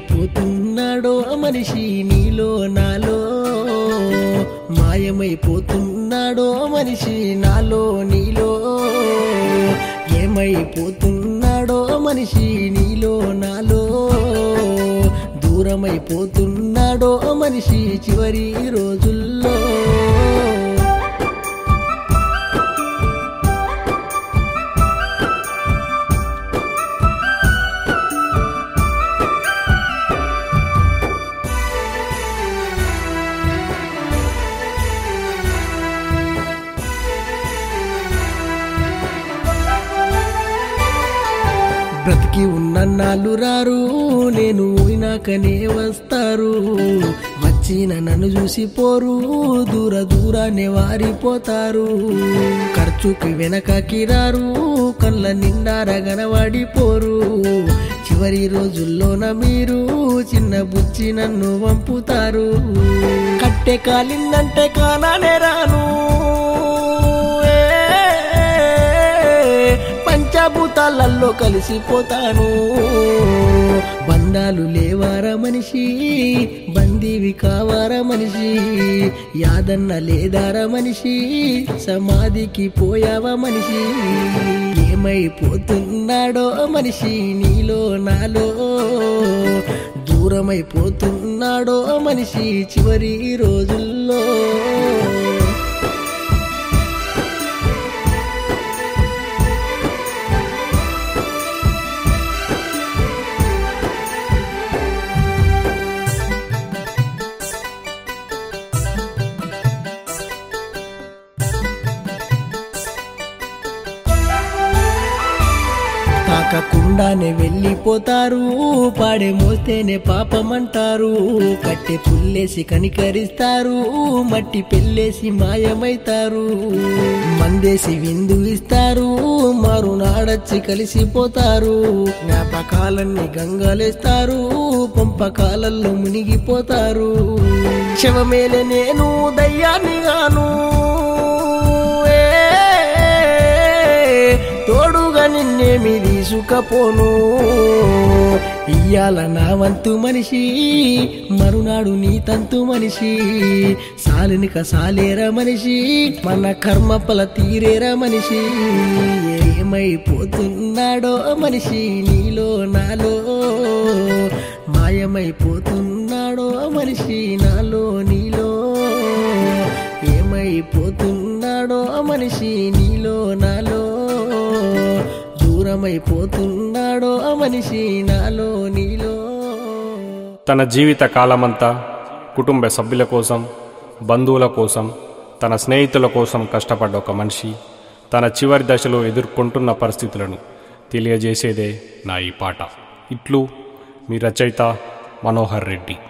ఏమైపోతున్నాడో మనిషి నీలో నాలో మాయమైపోతున్నాడో మనిషి నాలో నీలో ఏమైపోతున్నాడో మనిషి నీలో నాలో దూరమైపోతున్నాడో మనిషి చివరి రోజుల్లో బ్రతికి ఉన్న నాళ్ళు రారు నేను పోయినాకనే వస్తారు వచ్చిన నన్ను చూసి పోరు దూర దూరాన్ని వారిపోతారు ఖర్చుకి వెనకకి రారు కళ్ళ నిండారగనవాడిపోరు చివరి రోజుల్లోన మీరు చిన్న బుచ్చి నన్ను వంపుతారు కట్టె కాలిందంటే కానానే రాను ఏ పంచభూతాలలో కలిసిపోతాను బంధాలు లేవారా మనిషి బందీవి కావారా మనిషి యాదన్న లేదారా మనిషి సమాధికి పోయావా మనిషి ఏమైపోతున్నాడో మనిషి నీలో నాలో దూరమైపోతున్నాడో మనిషి చివరి రోజుల్లో తాకకుండానే వెళ్ళిపోతారు పాడే మోస్తేనే పాపమంటారు కట్టె పుల్లేసి కనికరిస్తారు మట్టి పెళ్ళేసి మాయమైతారు మందేసి విందు ఇస్తారు మరునాడచ్చి కలిసిపోతారు జ్ఞాపకాలన్నీ గంగలేస్తారు పంపకాలల్లో మునిగిపోతారు శవమేలే నేను దయ్యాన్ని గాను ఏ తోడుగా నిన్నేమి తీసుకపోను ఇయ్యాల నా వంతు మనిషి మరునాడు నీ తంతు మనిషి సాలినిక సాలేరా మనిషి మన కర్మ ఫల తీరేరా మనిషి ఏమైపోతున్నాడో మనిషి నీలో నాలో మాయమైపోతున్నాడో మనిషి నాలో నీలో ఏమైపోతున్నాడో మనిషి నీలో నాలో దూరమైపోతున్నాడో మనిషి నాలో నీలో తన జీవిత కాలమంతా కుటుంబ సభ్యుల కోసం బంధువుల కోసం తన స్నేహితుల కోసం కష్టపడ్డ ఒక మనిషి తన చివరి దశలో ఎదుర్కొంటున్న పరిస్థితులను తెలియజేసేదే నా ఈ పాట ఇట్లు మీ రచయిత మనోహర్ రెడ్డి